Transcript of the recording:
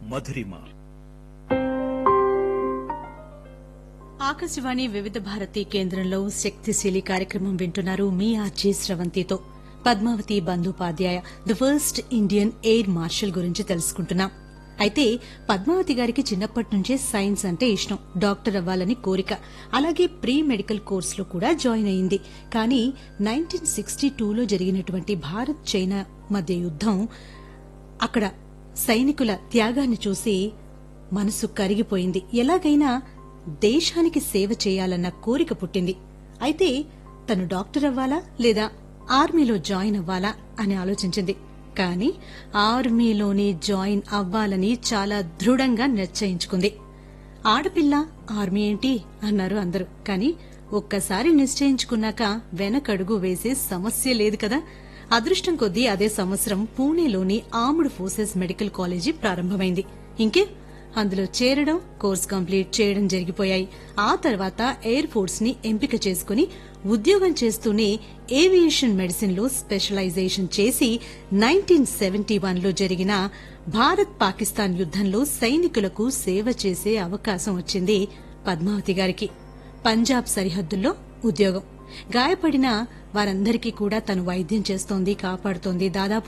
మధురిమ ఆకాశవాణి వివిధ భారతి కేంద్రంలో శక్తిశీలి కార్యక్రమం వింటున్నారు మీ ఆర్జీ స్రవంతితో Padmavathi Bandopadhyay the first Indian air marshal గురించి తెలుసుకుంటున్నాం అయితే పద్మావతి గారికి చిన్నప్పటి నుంచే సైన్స్ అంటే ఇష్టం డాక్టర్ అవ్వాలని కోరిక అలాగే ప్రీ మెడికల్ కోర్సులో కూడా జాయిన్ అయింది కానీ నైన్టీన్ సిక్స్టీ టూలో జరిగినటువంటి భారత్ చైనా మధ్య యుద్దం అక్కడ సైనికుల త్యాగాన్ని చూసి మనసు కరిగిపోయింది ఎలాగైనా దేశానికి సేవ చేయాలన్న కోరిక పుట్టింది అయితే తను డాక్టర్ అవ్వాలా లేదా ఆర్మీలో జాయిన్ అవ్వాలా అని ఆలోచించింది కానీ ఆర్మీలోనే జాయిన్ అవ్వాలని చాలా దృఢంగా నిశ్చయించుకుంది ఆడపిల్ల ఆర్మీ ఏంటి అన్నారు అందరూ కానీ ఒక్కసారి నిశ్చయించుకున్నాక వెనకడుగు వేసే సమస్య లేదు కదా అదృష్టం కొద్దీ అదే సంవత్సరం పూణేలోని ఆర్మ్డ్ ఫోర్సెస్ మెడికల్ కాలేజీ ప్రారంభమైంది ఇంకే అందులో చేరడం కోర్స్ కంప్లీట్ చేయడం జరిగిపోయాయి ఆ తర్వాత ఎయిర్ ఫోర్స్ ని ఎంపిక చేసుకుని ఉద్యోగం చేస్తూనే ఏవియేషన్ మెడిసిన్ లో స్పెషలైజేషన్ చేసి నైన్టీన్ సెవెంటీ వన్ లో జరిగిన భారత్ పాకిస్తాన్ యుద్దంలో సైనికులకు సేవ చేసే అవకాశం వచ్చింది పద్మావతి గారికి పంజాబ్ సరిహద్దుల్లో ఉద్యోగం గాయపడిన వారందరికీ కూడా తను వైద్యం చేస్తోంది కాపాడుతోంది దాదాపు